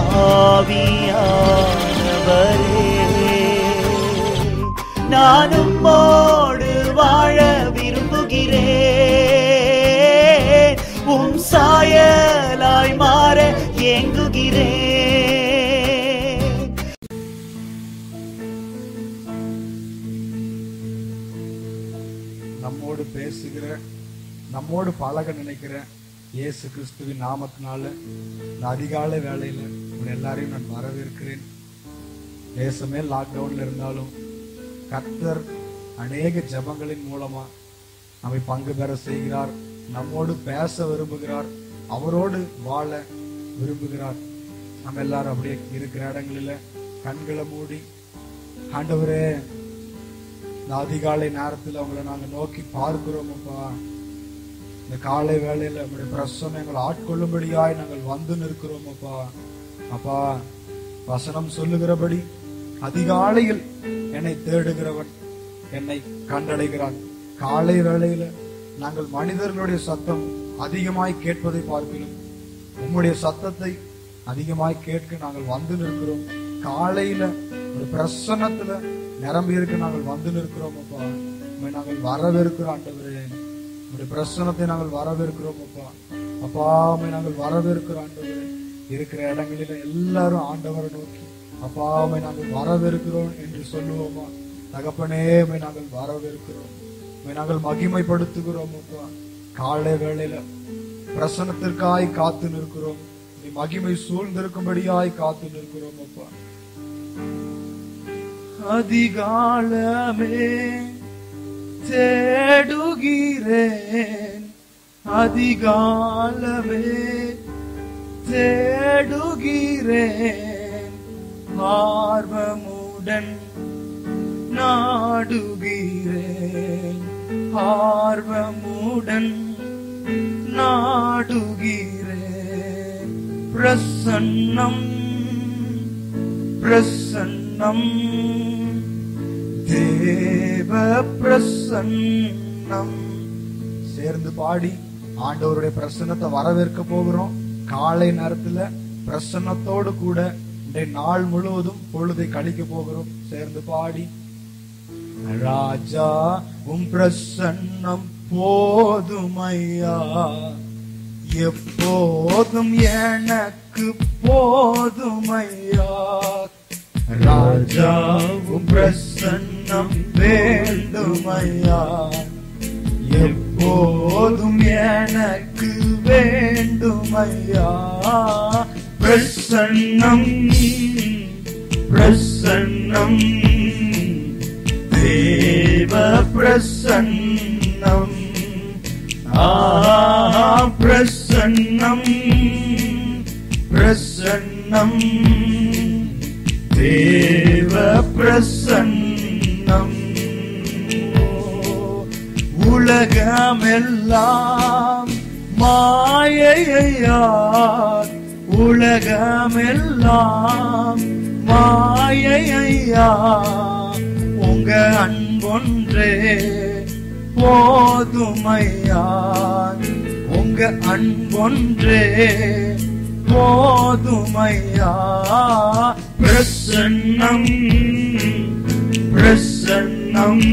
ஆவியானவரே நானும் மோடு வாழ விரும்புகிறேன் உம் சாயலாய் மாற ஏங்குகிறேன் நம்மோடு பேசுகிற நம்மோடு பழக நினைக்கிற இயேசு கிறிஸ்துவின் நாமத்தினால இந்த அதிகாலை வேளையில உங்கள் எல்லாரையும் நான் வரவேற்கிறேன் தேசமே லாக்டவுன்ல இருந்தாலும் கர்த்தர் அநேக ஜெபங்களின் மூலமா நம்மை பங்கு பெற செய்கிறார் நம்மோடு பேச விரும்புகிறார் அவரோடு வாழ விரும்புகிறார் நம்ம எல்லாரும் அப்படியே இருக்கிற இடங்களில கண்களை மூடி ஆண்டவரே இந்த அதிகாலை நேரத்தில் அவங்களை நாங்க நோக்கி பார்க்கிறோம் அப்பா இந்த காலை வேளையில நம்முடைய பிரசனம் எங்களை ஆட்கொள்ளும்படியாய் நாங்கள் வந்து நிற்கிறோம் அப்பா அப்பா வசனம் சொல்லுகிறபடி அதிகாலையில் என்னை தேடுகிறவன் என்னை கண்டடைகிறான் காலை வேளையில நாங்கள் மனிதர்களுடைய சத்தம் அதிகமாய் கேட்பதை பார்க்கிறோம் உம்முடைய சத்தத்தை அதிகமாய் கேட்க நாங்கள் வந்து நிற்கிறோம் காலையில ஒரு பிரசன்னத்துல நிரம்பி இருக்க நாங்கள் வந்து நிற்கிறோம் அப்பா உம்மை நாங்கள் வரவேற்கிறோம் ஆண்டவரே உம்முடைய பிரசன்னத்தை நாங்கள் வரவேற்கிறோம் அப்பா அப்பா உம்மை நாங்கள் வரவேற்கிறோம் ஆண்டவரே இருக்கிற இடங்களில எல்லாரும் ஆண்டவரை நோக்கி அப்பா உம்மை நாங்கள் வரவேற்கிறோம் என்று சொல்லுவோமா தகப்பனே உம்மை நாங்கள் வரவேற்கிறோம் உம்மை நாங்கள் மகிமைப்படுத்துகிறோம் அப்பா காலை வேளையில பிரசனத்திற்காய் காத்து நிற்கிறோம் நீ மகிமை சூழ்ந்திருக்கும்படியாய் காத்து நிற்கிறோம் அப்பா அதிகாலமே தேடுகிறேன் அதிகாலமே தேடுகிறேன் ஆர்வமுடன் நாடுகிறேன் ஆர்வமுடன் நாடுகிறேன் பிரசன்னம் பிரசன்னம் தேவ பிரசன்னம் சேர்ந்து பாடி ஆண்டவருடைய பிரசன்னத்தை வரவேற்க போகிறோம் காலை நேரத்துல பிரசன்னத்தோடு கூட இன்றைய நாள் முழுவதும் பொழுதை கழிக்க போகிறோம் சேர்ந்து பாடி ராஜா உம் பிரசன்னம் போதுமையா எப்போதும் எனக்கு போதுமையா ராஜா உம் பிரசன்னம் வேண்டுமையா எப்போதும் எனக்கு வேண்டுமையா பிரசன்னம் பிரசன்னம் தேவ பிரசன்னம் ஆ பிரசன்னம் பிரசன்னம் தேவ பிரசன்னம் உலகமெல்லாம் மாயையா உலகமெல்லாம் மாயையா உங்க அன்பொன்றே போதுமையா உங்க அன்பொன்றே போதுமையா பிரசன்னம் பிரசன்னம்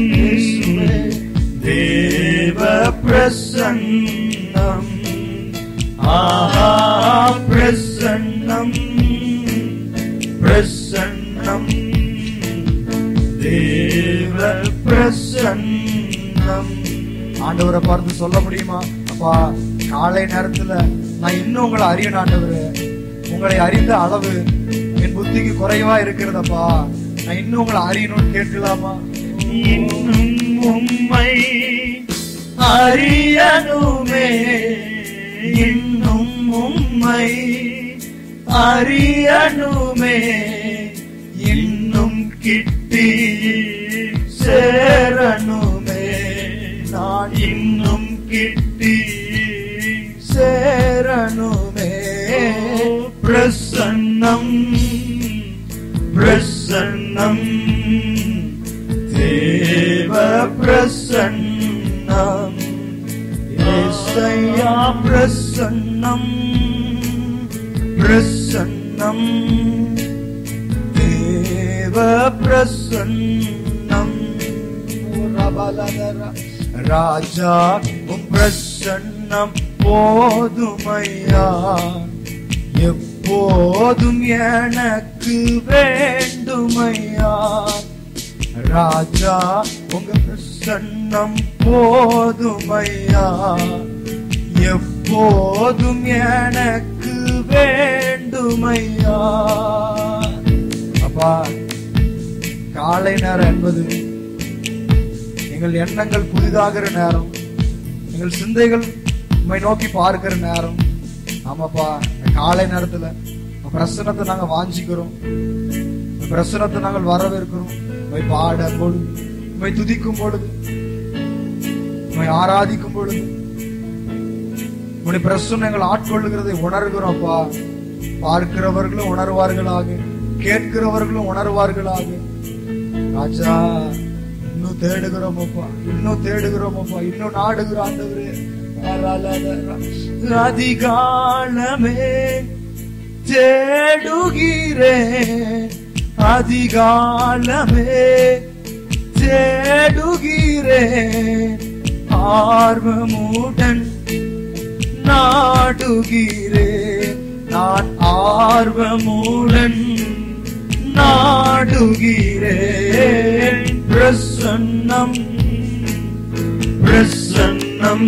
தேவ பிரசன்னம் ஆஹா பிரசன்னம் பிரசன்னம் தேவ பிரசன்னம் ஆண்டவரை பார்த்து சொல்ல முடியுமா அப்பா காலை நேரத்துல நான் இன்னும் உங்களை அறியணும் ஆண்டவரே உங்களை அறிந்த அளவு என் புத்திக்கு குறைவா இருக்கிறதப்பா நான் இன்னும் உங்களை அறியணும்னு கேட்கலாமா இன்னும் உம்மை அறியணுமே இன்னும் உம்மை அறியணுமே இன்னும் கிட்டி சேரணுமே நான் இன்னும் கிட்டி சேரணுமே பிரசன்னம் பிரசன்னம் தேவ பிரசன்னம் ஏசையா பிரசன்னம் பிரசன்னம் பிரசன்னம் தேவ பிரசன்னம் ராஜா உம் பிரசன்னம் போதுமையா எப்போதும் எனக்கு வேண்டுமையா ராஜா உங்க பிரசன்னம் போதுமையா எப்போதும் எனக்கு வேண்டுமையா அப்பா காலை நேரம் என்பது எங்கள் எண்ணங்கள் புதிதாகிற நேரம் எங்கள் சிந்தைகள் உண்மை நோக்கி பார்க்கிற நேரம் ஆமாப்பா இந்த காலை நேரத்துல உங்க பிரசனத்தை நாங்க வாஞ்சிக்கிறோம் உங்க பிரசனத்தை நாங்கள் வரவேற்கிறோம் உண்மை பாடும் பொழுது உண்மை துதிக்கும் பொழுது உண்மை ஆராதிக்கும் பொழுது உங்களுடைய பிரசனம் எங்கள் ஆட்கொள்ளுகிறதை உணர்கிறோம்ப்பா பார்க்கிறவர்களும் உணர்வார்களாக கேட்கிறவர்களும் உணர்வார்களாக ராஜா இன்னும் தேடுகிறோம் அப்பா இன்னும் தேடுகிறோம் அப்பா இன்னும் நாடுகிறோம் ஆண்டவரே அதிகாலமே தேடுகிறேன் அதிகாலமே தேடுகிறேன் ஆர்வமுடன் நாடுகிறேன் நான் ஆர்வமுடன் நாடுகிறேன் பிரசன்னம் பிரசன்னம்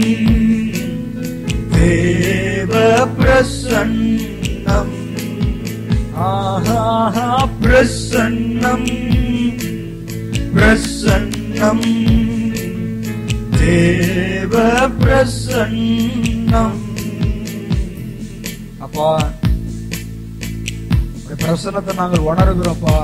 தேவ பிரசன்னம் ஆஹா பிரசன்னம் பிரசன்னம் தேவ பிரசன்னம் அப்பா உடைய பிரசன்னத்தை நாங்கள் உணர்கிறோம்ப்பா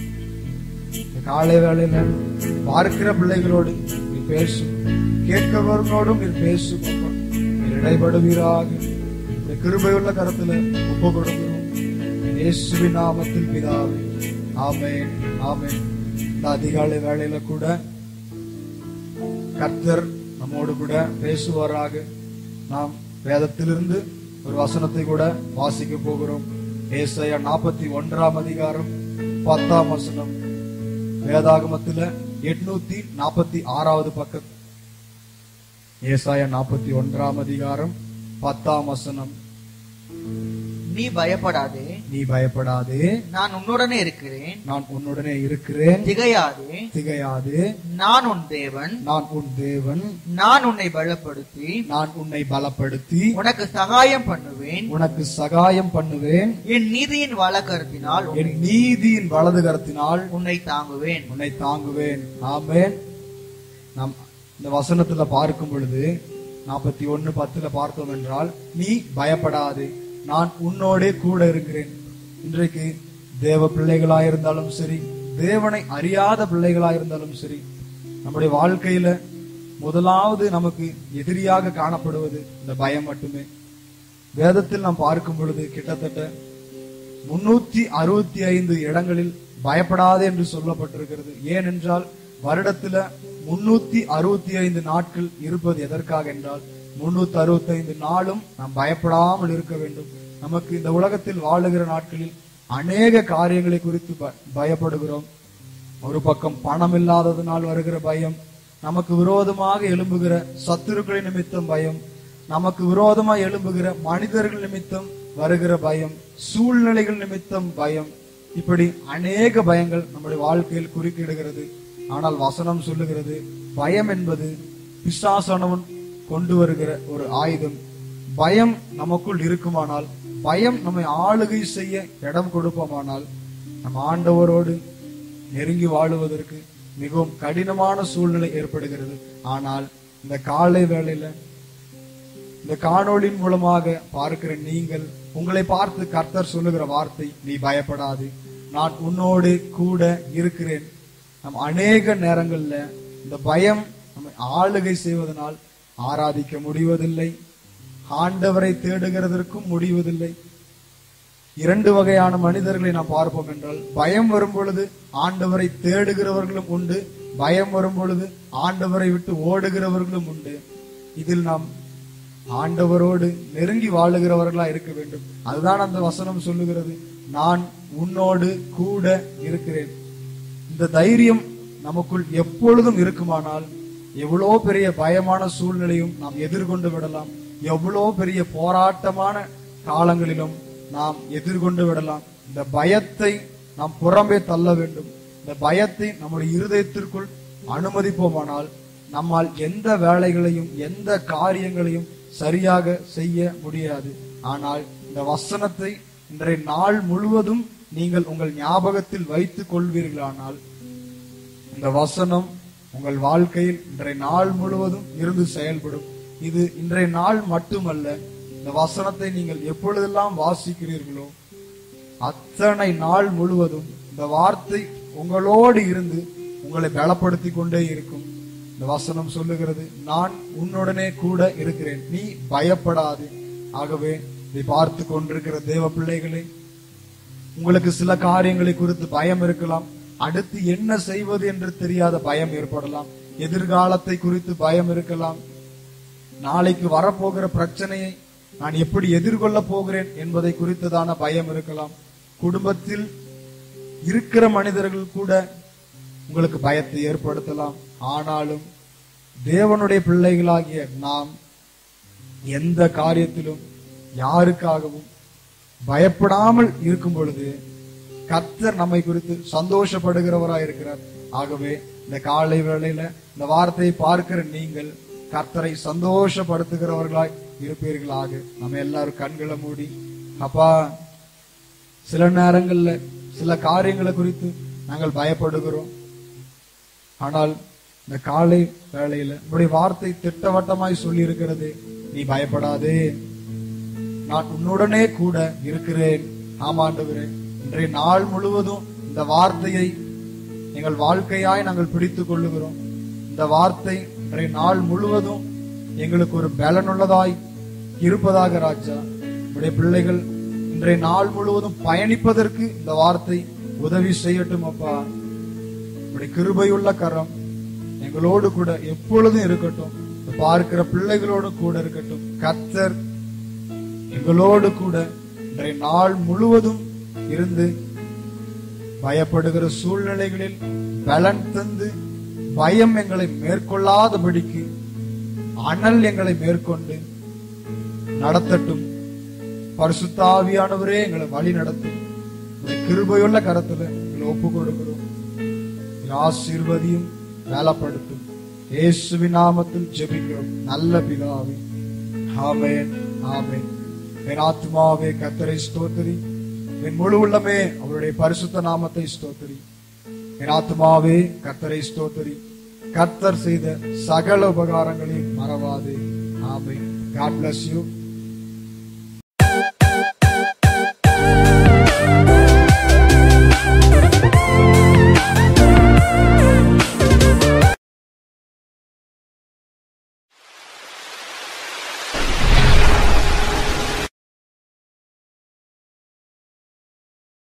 இந்த காலை வேளையில பார்க்கிற பிள்ளைகளோடு நீ பேசும் கேட்கிறவர்களோடும் நீ பேசும் அப்பா நீர் இடைபடுவீராக இந்த கிருபையுள்ள கரத்துல ஒப்பு கொடுக்கிறோம் இயேசுவின் நாமத்தில் பிதாவே ஆமென் ஆமென் இந்த அதிகாலை வேளையில கூட கர்த்தர் நம்மோடு கூட பேசுவாராக நாம் வேதத்திலிருந்து ஒரு வசனத்தை கூட வாசிக்க போகிறோம் ஏசாயா நாற்பத்தி ஒன்றாம் அதிகாரம் பத்தாம் வசனம் வேதாகமத்துல எட்நூத்தி நாற்பத்தி ஆறாவது பக்கம் ஏசாயா நாற்பத்தி ஒன்றாம் அதிகாரம் பத்தாம் வசனம் நீ பயப்படாதே நீ பயப்படாதே நான் உன்னுடனே இருக்கிறேன் நான் உன்னுடனே இருக்கிறேன் திகையாதே திகையாதே நான் உன் தேவன் நான் உன் தேவன் நான் உன்னை பலப்படுத்தி நான் உன்னை பலப்படுத்தி உனக்கு சகாயம் பண்ணுவேன் உனக்கு சகாயம் பண்ணுவேன் என் நீதியின் வழக்கரத்தினால் என் நீதியின் வலது கரத்தினால் உன்னை தாங்குவேன் உன்னை தாங்குவேன் ஆமென் நாம் இந்த வசனத்துல பார்க்கும் பொழுது நாற்பத்தி ஒன்னு பத்துல பார்த்தோம் என்றால் நீ பயப்படாதே நான் உன்னோடே கூட இருக்கிறேன் இன்றைக்கு தேவ பிள்ளைகளாயிருந்தாலும் சரி தேவனை அறியாத பிள்ளைகளாயிருந்தாலும் சரி நம்முடைய வாழ்க்கையில முதலாவது நமக்கு எதிரியாக காணப்படுவது இந்த பயம் மட்டுமே வேதத்தில் நாம் பார்க்கும் பொழுது கிட்டத்தட்ட முன்னூத்தி அறுபத்தி ஐந்து இடங்களில் பயப்படாதே என்று சொல்லப்பட்டிருக்கிறது ஏனென்றால் வருடத்துல முன்னூத்தி அறுபத்தி ஐந்து நாட்கள் இருப்பது எதற்காக என்றால் முன்னூத்தி அறுபத்தி ஐந்து நாளும் நாம் பயப்படாமல் இருக்க வேண்டும் நமக்கு இந்த உலகத்தில் வாழுகிற நாட்களில் அநேக காரியங்களை குறித்து ப- பயப்படுகிறோம் ஒரு பக்கம் பணம் இல்லாததனால் வருகிற பயம் நமக்கு விரோதமாக எழும்புகிற சத்துருக்களின் நிமித்தம் பயம் நமக்கு விரோதமாக எழும்புகிற மனிதர்கள் நிமித்தம் வருகிற பயம் சூழ்நிலைகள் நிமித்தம் பயம் இப்படி அநேக பயங்கள் நம்முடைய வாழ்க்கையில் குறுக்கிடுகிறது ஆனால் வசனம் சொல்லுகிறது பயம் என்பது பிசாசானவன் கொண்டு வருகிற ஒரு ஆயுதம் பயம் நமக்குள் இருக்குமானால் பயம் நம்மை ஆளுகை செய்ய இடம் கொடுப்போமானால் நம் ஆண்டவரோடு நெருங்கி வாழுவதற்கு மிகவும் கடினமான சூழ்நிலை ஏற்படுகிறது ஆனால் இந்த காலை வேளையில இந்த காணொளியின் மூலமாக பார்க்கிற நீங்கள் உங்களை பார்த்து கர்த்தர் சொல்லுகிற வார்த்தை நீ பயப்படாது நான் உன்னோடு கூட இருக்கிறேன் நம் அநேக நேரங்கள்ல இந்த பயம் நம்மை ஆளுகை செய்வதனால் ஆராதிக்க முடிவதில்லை ஆண்டவரை தேடுகிறதற்கும் முடிவதில்லை இரண்டு வகையான மனிதர்களை நாம் பார்ப்போம் என்றால் பயம் வரும் பொழுது ஆண்டவரை தேடுகிறவர்களும் உண்டு பயம் வரும் பொழுது ஆண்டவரை விட்டு ஓடுகிறவர்களும் உண்டு இதில் நாம் ஆண்டவரோடு நெருங்கி வாழுகிறவர்களா இருக்க வேண்டும் அதுதான் அந்த வசனம் சொல்லுகிறது நான் உன்னோடு கூட இருக்கிறேன் இந்த தைரியம் நமக்குள் எப்பொழுதும் இருக்குமானால் எவ்வளோ பெரிய பயமான சூழ்நிலையும் நாம் எதிர்கொண்டு விடலாம் எவ்வளோ பெரிய போராட்டமான காலங்களிலும் நாம் எதிர்கொண்டு விடலாம் இந்த பயத்தை நாம் புறம்பே தள்ள வேண்டும் இந்த பயத்தை நம்முடைய இருதயத்திற்குள் அனுமதிப்போமானால் நம்மால் எந்த வேலைகளையும் எந்த காரியங்களையும் சரியாக செய்ய முடியாது ஆனால் இந்த வசனத்தை இன்றைய நாள் முழுவதும் நீங்கள் உங்கள் ஞாபகத்தில் வைத்துக் கொள்வீர்களானால் இந்த வசனம் உங்கள் வாழ்க்கையில் இன்றைய நாள் முழுவதும் இருந்து செயல்படும் இது இன்றைய நாள் மட்டுமல்ல இந்த வசனத்தை நீங்கள் எப்பொழுதெல்லாம் வாசிக்கிறீர்களோ அத்தனை நாள் முழுவதும் இந்த வார்த்தை உங்களோடு இருந்து உங்களை பலப்படுத்தி கொண்டே இருக்கும் இந்த வசனம் சொல்லுகிறது நான் உன்னுடனே கூட இருக்கிறேன் நீ பயப்படாது ஆகவே இதை பார்த்து கொண்டிருக்கிற தேவ பிள்ளைகளே உங்களுக்கு சில காரியங்களை குறித்து பயம் இருக்கலாம் அடுத்து என்ன செய்வது என்று தெரியாத பயம் ஏற்படலாம் எதிர்காலத்தை குறித்து பயம் இருக்கலாம் நாளைக்கு வரப்போகிற பிரச்சனையை நான் எப்படி எதிர்கொள்ள போகிறேன் என்பதை குறித்ததான பயம் இருக்கலாம் குடும்பத்தில் இருக்கிற மனிதர்கள் கூட உங்களுக்கு பயத்தை ஏற்படுத்தலாம் ஆனாலும் தேவனுடைய பிள்ளைகளாகிய நாம் எந்த காரியத்திலும் யாருக்காகவும் பயப்படாமல் இருக்கும் பொழுது கர்த்தர் நம்மை குறித்து சந்தோஷப்படுகிறவராய் இருக்கிறார் ஆகவே இந்த காலை வேளையில இந்த வார்த்தையை பார்க்கிற நீங்கள் கர்த்தரை சந்தோஷப்படுத்துகிறவர்களாய் இருப்பீர்களாக நம்ம எல்லாரும் கண்களை மூடி அப்பா சில நேரங்கள்ல சில காரியங்களை குறித்து நாங்கள் பயப்படுகிறோம் ஆனால் இந்த காலை வேளையில உங்களுடைய வார்த்தை திட்டவட்டமாய் சொல்லி இருக்கிறது நீ பயப்படாதே நான் உன்னுடனே கூட இருக்கிறேன் ஆமாண்டவரே இன்றைய நாள் முழுவதும் இந்த வார்த்தையை எங்கள் வாழ்க்கையாய் நாங்கள் பிடித்துக் கொள்ளுகிறோம் இந்த வார்த்தை இன்றைய நாள் முழுவதும் எங்களுக்கு ஒரு பலனுள்ளதாய் இருப்பதாக ராஜா உடைய பிள்ளைகள் இன்றைய நாள் முழுவதும் பயணிப்பதற்கு இந்த வார்த்தை உதவி செய்யட்டும் அப்பா உடைய கிருபையுள்ள கரம் எங்களோடு கூட எப்பொழுதும் இருக்கட்டும் இந்த பார்க்கிற பிள்ளைகளோடு கூட இருக்கட்டும் கர்த்தர் எங்களோடு கூட இன்றைய நாள் முழுவதும் இருந்து பயப்படுகிற சூழ்நிலைகளில் பலன் தந்து பயம் எங்களை மேற்கொள்ளாதபடிக்கு அனல் எங்களை மேற்கொண்டு நடத்தட்டும் பரிசுத்தாவியானவரே எங்களை வழி நடத்தும் உம்முடைய கிருபையுள்ள கரத்துல எங்களை ஒப்பு கொடுக்கிறோம் எங்களை ஆசீர்வதியும் வேலப்படுத்தும் இயேசுவின் நாமத்தில் ஜெபிக்கிறோம் நல்ல பிதாவே ஆமென் ஆமென் என் ஆத்மாவே கத்தரை ஸ்தோத்திரி என் முழு உள்ளமே அவருடைய பரிசுத்த நாமத்தை ஸ்தோத்திரி என் ஆத்மாவே கத்தரை ஸ்தோத்திரி கர்த்தர் செய்த சகல உபகாரங்களையும் மறவாதே ஆமென் காட் bless you